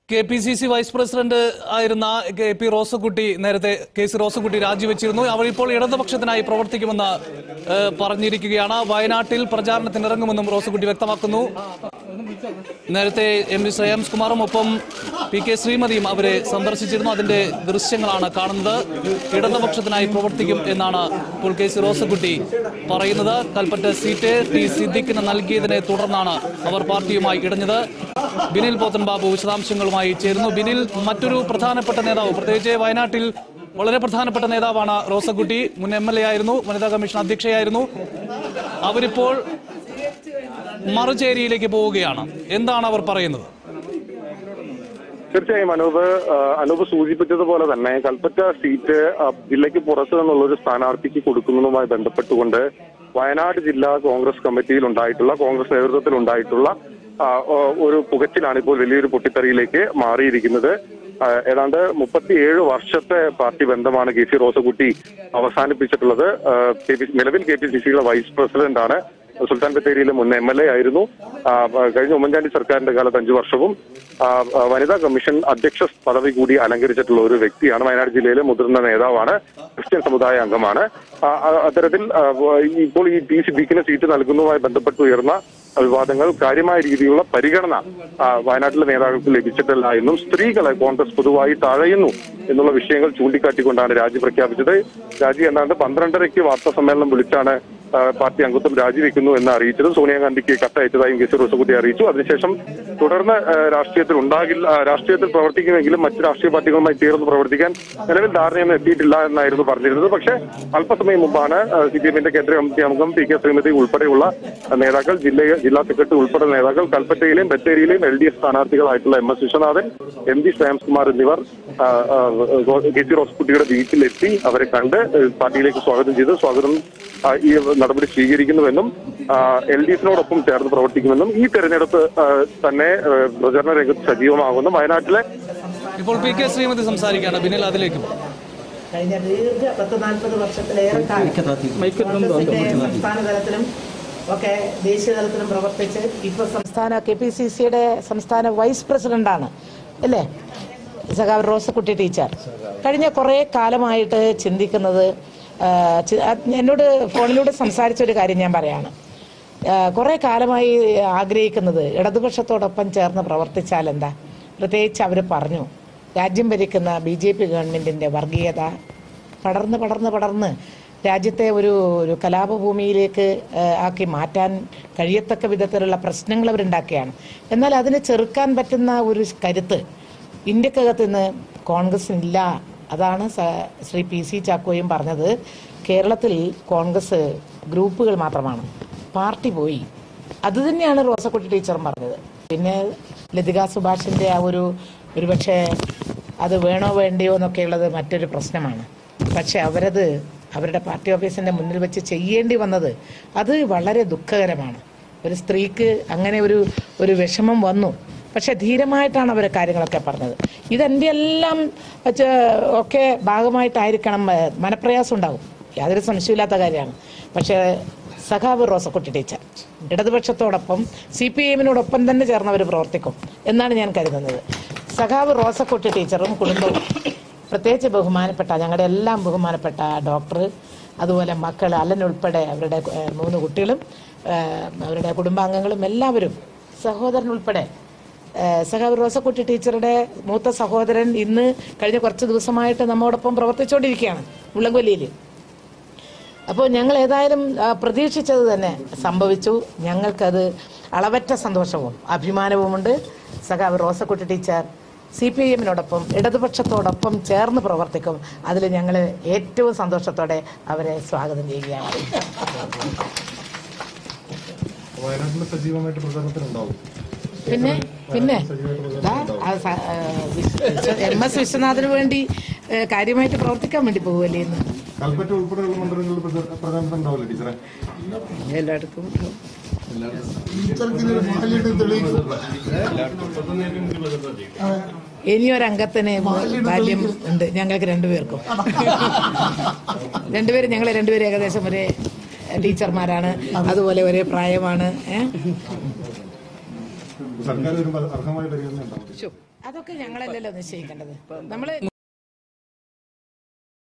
K P C C vice president ആയിരുന്ന K P Rosakutty നേരത്തെ K C Rosakutty രാജിവെച്ചിരുന്നു അവർ ഇപ്പോൾ ഇടതുപക്ഷത്തിനായി പ്രവർത്തിക്കുമെന്ന് ഏഹ്, പറഞ്ഞിരിക്കുകയാണ് വയനാട്ടിൽ പ്രചാരണത്തിനിറങ്ങുമെന്നും റോസക്കുട്ടി വ്യക്തമാക്കുന്നു നേരത്തെ എം വി ശ്രേയാംസ് കുമാറും ഒപ്പം പി കെ ശ്രീമതിയും അവരെ സന്ദർശിച്ചിരുന്നു അതിന്റെ ദൃശ്യങ്ങളാണ് കാണുന്നത് ഇടതുപക്ഷത്തിനായി പ്രവർത്തിക്കും എന്നാണ് ഇപ്പോൾ കെ സി റോസക്കുട്ടി പറയുന്നത് കൽപ്പറ്റ സീറ്റ് ടി സിദ്ദിഖിന് നൽകിയതിനെ തുടർന്നാണ് അവർ പാർട്ടിയുമായി ഇടഞ്ഞത് ബിനിൽ പോത്തൻ ബാബു വിശദാംശങ്ങളുമായി ചേരുന്നു ബിനിൽ മറ്റൊരു പ്രധാനപ്പെട്ട നേതാവ് പ്രത്യേകിച്ച് വയനാട്ടിൽ വളരെ പ്രധാനപ്പെട്ട നേതാവാണ് റോസക്കുട്ടി മുൻ എം എൽ എ ആയിരുന്നു വനിതാ കമ്മീഷൻ അധ്യക്ഷയായിരുന്നു അവരിപ്പോൾ മറുചേരിയിലേക്ക് പോവുകയാണ് എന്താണ് അവർ പറയുന്നത് തീർച്ചയായും അനൂപ് ആ, അനൂപ് സൂചിപ്പിച്ചതുപോലെ തന്നെ കൽപ്പറ്റ സീറ്റ് ആ, ജില്ലയ്ക്ക് പുറത്തു നിന്നുള്ള ഒരു സ്ഥാനാർത്ഥിക്ക് കൊടുക്കുന്നതുമായി ബന്ധപ്പെട്ടുകൊണ്ട് വയനാട് ജില്ലാ കോൺഗ്രസ് കമ്മിറ്റിയിൽ ഉണ്ടായിട്ടുള്ള കോൺഗ്രസ് നേതൃത്വത്തിൽ ഉണ്ടായിട്ടുള്ള ആ, ഓ, ഒരു പുകച്ചിലാണ് ഇപ്പോൾ വലിയൊരു പൊട്ടിത്തെറിയിലേക്ക് മാറിയിരിക്കുന്നത് ആ, ഏതാണ്ട് മുപ്പത്തിയേഴ് വർഷത്തെ പാർട്ടി ബന്ധമാണ് കെ സി റോസകുട്ടി അവസാനിപ്പിച്ചിട്ടുള്ളത് ആ, കെ പി- നിലവിൽ കെ പി സി സിയുടെ വൈസ് പ്രസിഡന്റ് ആണ് സുൽത്താൻ ബത്തേരിയിലെ മുൻ എം എൽ എ ആയിരുന്നു ആ, കഴിഞ്ഞ ഉമ്മൻചാണ്ടി സർക്കാരിന്റെ കാലത്ത് അഞ്ചു വർഷവും ആ, ആ, വനിതാ കമ്മീഷൻ അധ്യക്ഷ പദവി കൂടി അലങ്കരിച്ചിട്ടുള്ള ഒരു വ്യക്തിയാണ് വയനാട് ജില്ലയിലെ മുതിർന്ന നേതാവാണ് ക്രിസ്ത്യൻ സമുദായ അംഗമാണ് ആ, ആ, അത്തരത്തിൽ ആ, ഈ- ഇപ്പോൾ ഈ ടി സിദ്ദീഖിന് സീറ്റ് നൽകുന്നതുമായി ബന്ധപ്പെട്ട് ഉയർന്ന വിവാദങ്ങൾ കാര്യമായ രീതിയിലുള്ള പരിഗണന ആ, വയനാട്ടിലെ നേതാക്കൾക്ക് ലഭിച്ചിട്ടില്ല എന്നും സ്ത്രീകളെ കോൺഗ്രസ് പൊതുവായി തഴയുന്നു എന്നുള്ള വിഷയങ്ങൾ ചൂണ്ടിക്കാട്ടിക്കൊണ്ടാണ് രാജി പ്രഖ്യാപിച്ചത് രാജി ഏതാണ്ട് പന്ത്രണ്ടരയ്ക്ക് വാർത്താ സമ്മേളനം വിളിച്ചാണ് ആ, പാർട്ടി അംഗത്വം രാജിവെക്കുന്നു എന്ന് അറിയിച്ചത് സോണിയാഗാന്ധിക്ക് കത്തയച്ചതായും കെ സി റോസകുട്ടി അറിയിച്ചു അതിനുശേഷം തുടർന്ന് ആ, രാഷ്ട്രീയത്തിൽ ഉണ്ടാകില്ല ആ, രാഷ്ട്രീയത്തിൽ പ്രവർത്തിക്കുമെങ്കിലും മറ്റ് രാഷ്ട്രീയ പാർട്ടികളുമായി ചേർന്ന് പ്രവർത്തിക്കാൻ നിലവിൽ ധാരണയൊന്നും എത്തിയിട്ടില്ല എന്നായിരുന്നു പറഞ്ഞിരുന്നത് പക്ഷേ അല്പസമയം മുമ്പാണ് സി പി എമ്മിന്റെ കേന്ദ്ര കമ്മിറ്റി അംഗം പി കെ ശ്രീമതി ഉൾപ്പെടെയുള്ള നേതാക്കൾ ജില്ല ജില്ലാ സെക്രട്ടറി ഉൾപ്പെടെ നേതാക്കൾ കൽപ്പറ്റയിലെയും ബത്തേരിയിലെയും എൽ ഡി എഫ് സ്ഥാനാർത്ഥികളായിട്ടുള്ള M S Viswanathan M D Shreyams Kumar എന്നിവർ ആ, ആ, കെ സി റോസ്കുട്ടിയുടെ വീട്ടിലെത്തി അവരെ കണ്ട് ഏഹ്, പാർട്ടിയിലേക്ക് സ്വാഗതം ചെയ്ത് സ്വാഗതം ആ, ഈ നടപടി സ്വീകരിക്കുന്നുവെന്നും എൽ ഡി എഫിനോടൊപ്പം ചേർന്ന് പ്രവർത്തിക്കുമെന്നും ഈ തെരഞ്ഞെടുപ്പ് ആ, തന്നെ ഏഹ്, പ്രചരണ രംഗത്ത് സജീവമാകുന്നു വയനാട്ടിലെ ഇപ്പോൾ പി കെ ശ്രീമതി സംസാരിക്കുകയാണ് ബിനിൽ അതിലേക്ക് പോകും കഴിഞ്ഞ ദീർഘ പത്ത് നാൽപ്പത് വർഷത്തിലേറെ കാലം കോൺഗ്രസിന്റെ സംസ്ഥാന തലത്തിലും ഒക്കെ ദേശീയ തലത്തിലും പ്രവർത്തിച്ച് ഇപ്പൊ സംസ്ഥാന കെ പി സി സിയുടെ സംസ്ഥാന വൈസ് പ്രസിഡന്റാണ് അല്ലേ സഖാവ് റോസക്കുട്ടി ടീച്ചർ കഴിഞ്ഞ കുറേ കാലമായിട്ട് ചിന്തിക്കുന്നത് ആ, ചി- ആ, എന്നോട് ഫോണിലൂടെ സംസാരിച്ച ഒരു കാര്യം ഞാൻ പറയാണ് കുറേ കാലമായി ആഗ്രഹിക്കുന്നത് ഇടതുപക്ഷത്തോടൊപ്പം ചേർന്ന് പ്രവർത്തിച്ചാൽ എന്താ പ്രത്യേകിച്ച് അവർ പറഞ്ഞു രാജ്യം ഭരിക്കുന്ന ബി ജെ പി ഗവൺമെന്റിന്റെ വർഗീയത പടർന്ന് പടർന്ന് പടർന്ന് രാജ്യത്തെ ഒരു ഒരു കലാപഭൂമിയിലേക്ക് ആ, ആക്കി മാറ്റാൻ കഴിയത്തക്ക വിധത്തിലുള്ള പ്രശ്നങ്ങൾ അവരുണ്ടാക്കുകയാണ് എന്നാൽ അതിനെ ചെറുക്കാൻ പറ്റുന്ന ഒരു കരുത്ത് ഇന്ത്യക്കകത്ത് ഇന്ന് കോൺഗ്രസിനില്ല അതാണ് സ- ശ്രീ പി സി ചാക്കോയും പറഞ്ഞത് കേരളത്തിൽ കോൺഗ്രസ് ഗ്രൂപ്പുകൾ മാത്രമാണ് പാർട്ടി പോയി അത് തന്നെയാണ് റോസക്കുട്ടി ടീച്ചറും പറഞ്ഞത് പിന്നെ ലതിക സുഭാഷിന്റെ ആ ഒരു ഒരുപക്ഷെ അത് വേണോ വേണ്ടയോ എന്നൊക്കെയുള്ളത് മറ്റൊരു പ്രശ്നമാണ് പക്ഷെ അവരത് അവരുടെ പാർട്ടി ഓഫീസിന്റെ മുന്നിൽ വെച്ച് ചെയ്യേണ്ടി വന്നത് അത് വളരെ ദുഃഖകരമാണ് ഒരു സ്ത്രീക്ക് അങ്ങനെ ഒരു ഒരു വിഷമം വന്നു പക്ഷെ ധീരമായിട്ടാണ് അവർ കാര്യങ്ങളൊക്കെ പറഞ്ഞത് ഇതെൻ്റെ എല്ലാം വെച്ച് ഒക്കെ ഭാഗമായിട്ടായിരിക്കണം ഏഹ്, മനപ്രയാസം ഉണ്ടാകും യാതൊരു സംശയമില്ലാത്ത കാര്യമാണ് പക്ഷേ സഖാവ് റോസക്കുട്ടി ടീച്ചർ ഇടതുപക്ഷത്തോടൊപ്പം സി പി എമ്മിനോടൊപ്പം തന്നെ ചേർന്ന് അവർ പ്രവർത്തിക്കും എന്നാണ് ഞാൻ കരുതുന്നത് സഖാവ് റോസക്കുട്ടി ടീച്ചറും കുടുംബവും പ്രത്യേകിച്ച് ബഹുമാനപ്പെട്ട ഞങ്ങളുടെ എല്ലാം ബഹുമാനപ്പെട്ട ഡോക്ടർ അതുപോലെ മക്കൾ അലൻ ഉൾപ്പെടെ അവരുടെ ഏഹ്, മൂന്ന് കുട്ടികളും ഏഹ്, അവരുടെ കുടുംബാംഗങ്ങളും എല്ലാവരും സഹോദരൻ ഉൾപ്പെടെ ഏഹ്, സഖാവ് റോസക്കുട്ടി ടീച്ചറുടെ മൂത്ത സഹോദരൻ ഇന്ന് കഴിഞ്ഞ കുറച്ച് ദിവസമായിട്ട് നമ്മോടൊപ്പം പ്രവർത്തിച്ചുകൊണ്ടിരിക്കുകയാണ് മുള്ളംകൊല്ലിയിൽ അപ്പോൾ ഞങ്ങൾ ഏതായാലും ആ, പ്രതീക്ഷിച്ചത് തന്നെ സംഭവിച്ചു ഞങ്ങൾക്കത് അളവറ്റ സന്തോഷവും അഭിമാനവുമുണ്ട് സഖാവ് റോസക്കുട്ടി ടീച്ചർ സി പി എമ്മിനോടൊപ്പം ഇടതുപക്ഷത്തോടൊപ്പം ചേർന്ന് പ്രവർത്തിക്കും അതിൽ ഞങ്ങൾ ഏറ്റവും സന്തോഷത്തോടെ അവരെ സ്വാഗതം ചെയ്യുകയാണ് വയനാട്ടിൽ സജീവമായിട്ട് പ്രചാരണത്തിനുണ്ടാവും പിന്നെ പിന്നെ ദാ, ആ സ- ആ, വിശ്വ- വിശ്വ- എം എസ് വിശ്വനാഥിന് വേണ്ടി ഏ, കാര്യമായിട്ട് പ്രവർത്തിക്കാൻ വേണ്ടി പോകുമല്ലേ ഇന്ന് കൽപ്പറ്റ ഉൾപ്പെടെയുള്ള മണ്ഡലങ്ങളിൽ പ്രച- പ്രചാരണത്തിനുണ്ടാവില്ലേ ടീച്ചറെ എല്ലായിടത്തും ഇനിയൊരംഗത്തിന് ബാല്യം ഉണ്ട് ഞങ്ങൾക്ക് രണ്ടുപേർക്കും രണ്ടുപേരും ഞങ്ങൾ രണ്ടുപേരും ഏകദേശം ഒരേ ടീച്ചർമാരാണ് അതുപോലെ ഒരേ പ്രായമാണ് ഏ? സർക്കാർ വരുമ്പോൾ അർഹമായ പരിഗണന ഉണ്ടാവും അതൊക്കെ ഞങ്ങളല്ലല്ലോ നിശ്ചയിക്കേണ്ടത് നമ്മള്